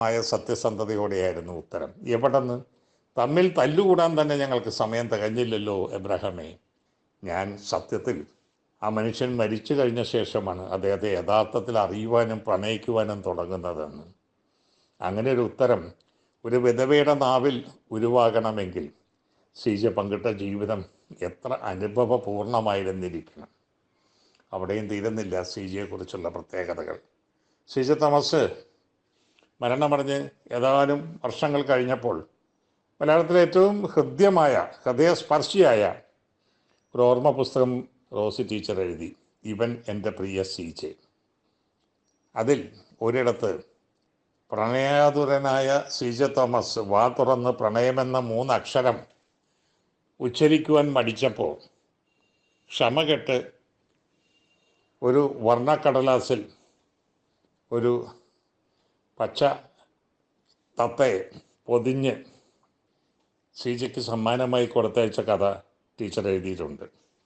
ആയ സത്യസന്ധതയോടെയായിരുന്നു ഉത്തരം എവിടെന്ന് തമ്മിൽ തല്ലുകൂടാൻ തന്നെ ഞങ്ങൾക്ക് സമയം തികഞ്ഞില്ലല്ലോ എബ്രഹാമേ ഞാൻ സത്യത്തിൽ ആ മനുഷ്യൻ മരിച്ചു കഴിഞ്ഞ ശേഷമാണ് അദ്ദേഹത്തെ യഥാർത്ഥത്തിൽ അറിയുവാനും പ്രണയിക്കുവാനും തുടങ്ങുന്നതെന്ന് അങ്ങനെ ഒരു ഉത്തരം ഒരു വിധവയുടെ നാവിൽ ഉരുവാകണമെങ്കിൽ സീജ പങ്കിട്ട ജീവിതം എത്ര അനുഭവപൂർണമായിരുന്നിരിക്കണം അവിടെയും തീരുന്നില്ല സീജയെക്കുറിച്ചുള്ള പ്രത്യേകതകൾ സീജ തോമസ് മരണമടഞ്ഞ് ഏതാനും വർഷങ്ങൾ കഴിഞ്ഞപ്പോൾ മലയാളത്തിലെ ഏറ്റവും ഹൃദ്യമായ ഹൃദയസ്പർശിയായ ഒരു ഓർമ്മ പുസ്തകം റോസി ടീച്ചർ എഴുതി ഇവൻ എൻ്റെ പ്രിയ സീജെ അതിൽ ഒരിടത്ത് പ്രണയാതുരനായ സീജ തോമസ് വാ തുറന്ന് പ്രണയമെന്ന മൂന്നക്ഷരം ഉച്ചരിക്കുവാൻ മടിച്ചപ്പോൾ ക്ഷമകെട്ട് ഒരു വർണ്ണക്കടലാസിൽ ഒരു പച്ച തത്തയെ പൊതിഞ്ഞ് സീജയ്ക്ക് സമ്മാനമായി കൊടുത്തയച്ച കഥ ടീച്ചർ എഴുതിയിട്ടുണ്ട്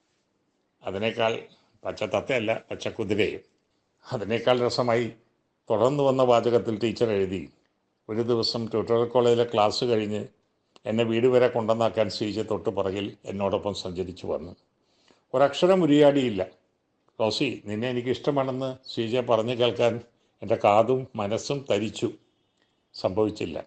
അതിനേക്കാൾ പച്ച തത്തയല്ല പച്ച കുതിരയും അതിനേക്കാൾ രസമായി തുടർന്ന് വന്ന വാചകത്തിൽ ടീച്ചർ എഴുതി ഒരു ദിവസം ട്യൂട്ടോറിയൽ കോളേജിലെ ക്ലാസ് കഴിഞ്ഞ് എന്നെ വീട് വരെ കൊണ്ടുവന്നാക്കാൻ സീജ തൊട്ട് പുറകിൽ എന്നോടൊപ്പം സഞ്ചരിച്ചു വന്നു ഒരക്ഷരം ഉരിയാടിയില്ല റോസി നിന്നെ എനിക്ക് ഇഷ്ടമാണെന്ന് സീജ പറഞ്ഞു കേൾക്കാൻ എൻ്റെ കാതും മനസ്സും തരിച്ചു സംഭവിച്ചില്ല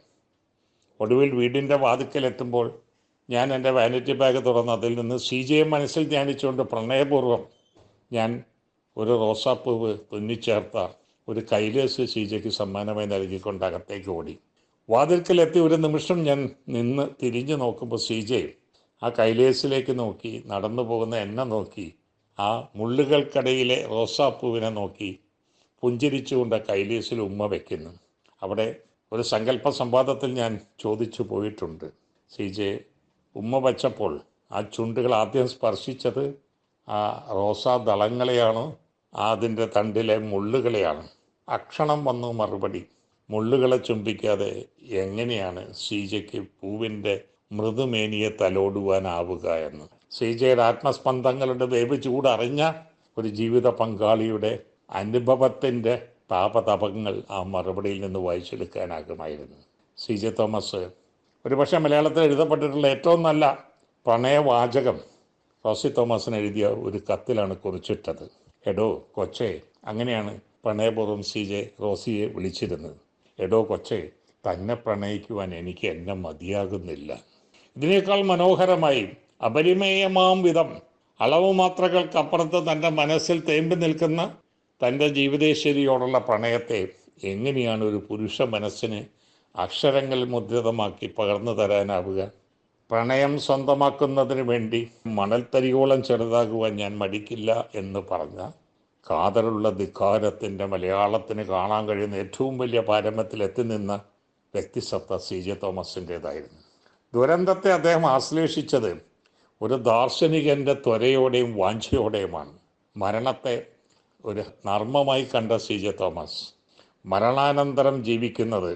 ഒടുവിൽ വീടിൻ്റെ വാതിക്കലെത്തുമ്പോൾ ഞാൻ എൻ്റെ വാനിറ്റി ബാഗ് തുറന്ന് അതിൽ നിന്ന് സീജയെ മനസ്സിൽ ധ്യാനിച്ചുകൊണ്ട് പ്രണയപൂർവ്വം ഞാൻ ഒരു റോസാപ്പൂവ് തുന്നിച്ചേർത്ത ഒരു കൈലേസ് സീജയ്ക്ക് സമ്മാനമായി നൽകിക്കൊണ്ട് അകത്തേക്ക് ഓടി വാതിൽക്കലെത്തി ഒരു നിമിഷം ഞാൻ നിന്ന് തിരിഞ്ഞു നോക്കുമ്പോൾ സീജയെ ആ കൈലേസിലേക്ക് നോക്കി നടന്നു പോകുന്ന എന്നെ നോക്കി ആ മുള്ളുകൾക്കിടയിലെ റോസാപ്പൂവിനെ നോക്കി പുഞ്ചിരിച്ചുകൊണ്ട് കൈലേസിൽ ഉമ്മ വയ്ക്കുന്നു അവിടെ ഒരു സങ്കല്പ സംവാദത്തിൽ ഞാൻ ചോദിച്ചു പോയിട്ടുണ്ട് സി ജെ ഉമ്മ വച്ചപ്പോൾ ആ ചുണ്ടുകൾ ആദ്യം സ്പർശിച്ചത് ആ റോസാ ദളങ്ങളെയാണോ അതിൻ്റെ തണ്ടിലെ മുള്ളുകളെയാണ് അക്ഷണം വന്നു മറുപടി മുള്ളുകളെ ചുംബിക്കാതെ എങ്ങനെയാണ് സീജയ്ക്ക് പൂവിൻ്റെ മൃദുമേനിയെ തലോടുവാനാവുക എന്ന് സീജയുടെ ആത്മസ്പന്ദങ്ങളുടെ വേവ് ചൂടറിഞ്ഞ ഒരു ജീവിത പങ്കാളിയുടെ അനുഭവത്തിൻ്റെ താപതപങ്ങൾ ആ മറുപടിയിൽ നിന്ന് വായിച്ചെടുക്കാനാകുമായിരുന്നു സി ജെ തോമസ് ഒരുപക്ഷെ മലയാളത്തിൽ എഴുതപ്പെട്ടിട്ടുള്ള ഏറ്റവും നല്ല പ്രണയവാചകം റോസി തോമസിന് എഴുതിയ ഒരു കത്തിലാണ് കുറിച്ചിട്ടത് എടോ കൊച്ചെ അങ്ങനെയാണ് പ്രണയപൂർവ്വം സി ജെ റോസിയെ വിളിച്ചിരുന്നത് എടോ കൊച്ചെ തന്നെ പ്രണയിക്കുവാൻ എനിക്ക് എന്നെ മതിയാകുന്നില്ല ഇതിനേക്കാൾ മനോഹരമായി അപരിമേയമാം വിധം അളവ് മാത്രകൾക്കപ്പുറത്ത് തൻ്റെ മനസ്സിൽ തേമ്പി നിൽക്കുന്ന തൻ്റെ ജീവിതേശ്വരിയോടുള്ള പ്രണയത്തെ എങ്ങനെയാണ് ഒരു പുരുഷ മനസ്സിന് അക്ഷരങ്ങൾ മുദ്രിതമാക്കി പകർന്നു തരാനാവുക പ്രണയം സ്വന്തമാക്കുന്നതിന് വേണ്ടി മണൽത്തരിയോളം ചെറുതാകുവാൻ ഞാൻ മടിക്കില്ല എന്ന് പറഞ്ഞ കാതലുള്ള ധിക്കാരത്തിൻ്റെ മലയാളത്തിന് കാണാൻ കഴിയുന്ന ഏറ്റവും വലിയ പാരമ്യത്തിൽ എത്തി നിന്ന വ്യക്തിസത്ത സി ജെ തോമസിൻ്റേതായിരുന്നു ദുരന്തത്തെ അദ്ദേഹം ആശ്ലേഷിച്ചത് ഒരു ദാർശനികൻ്റെ ത്വരയോടെയും വാഞ്ചയോടെയുമാണ് മരണത്തെ ഒരു നർമ്മമായി കണ്ട സി ജെ തോമസ് മരണാനന്തരം ജീവിക്കുന്നത്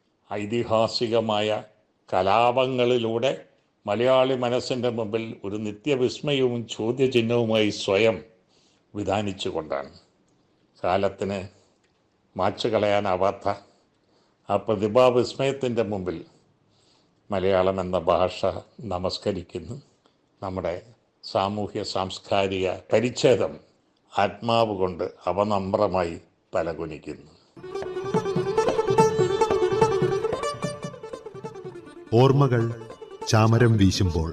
ഐതിഹാസികമായ കലാപങ്ങളിലൂടെ മലയാളി മനസ്സിൻ്റെ മുമ്പിൽ ഒരു നിത്യവിസ്മയവും ചോദ്യചിഹ്നവുമായി സ്വയം വിധാനിച്ചുകൊണ്ടാണ് കാലത്തിന് മാച്ചു കളയാനാവാത്ത ആ പ്രതിഭാവിസ്മയത്തിൻ്റെ മുമ്പിൽ മലയാളം എന്ന ഭാഷ നമസ്കരിക്കുന്നു നമ്മുടെ സാമൂഹ്യ സാംസ്കാരിക പരിച്ഛേദം ആത്മാവ് കൊണ്ട് അവനമ്രമായി തലകുനിക്കുന്നു ഓർമ്മകൾ ചാമരം വീശുമ്പോൾ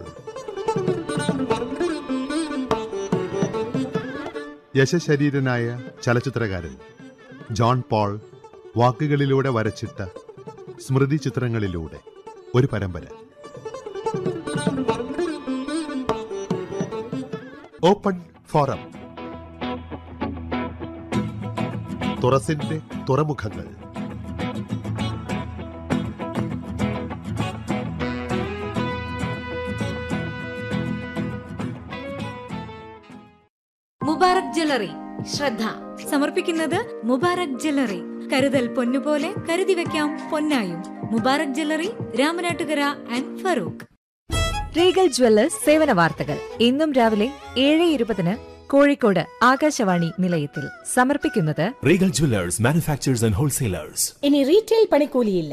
യശശരീരനായ ചലച്ചിത്രകാരൻ ജോൺ പോൾ വാക്കുകളിലൂടെ വരച്ചിട്ട സ്മൃതി ചിത്രങ്ങളിലൂടെ ഒരു പരമ്പര ഓപ്പൺ ഫോറം തുറസിന്റെ തുറമുഖങ്ങൾ മുബാറക് ജ്വല്ലറി ശ്രദ്ധ സമർപ്പിക്കുന്നത് മുബാറക് ജ്വല്ലറി കരുതൽ പൊന്നുപോലെ കരുതി വെക്കാം പൊന്നായും Mubarak jewellery Ramanattukara and Feroke Regal jewellers സേവന വാർത്തകൾ ഇന്നും രാവിലെ ഏഴ് ഇരുപതിന് കോഴിക്കോട് ആകാശവാണി നിലയത്തിൽ സമർപ്പിക്കുന്നത് Regal Jewelers, manufacturers and wholesalers. ഇനി റീറ്റെയിൽ പണിക്കൂലിയില്ല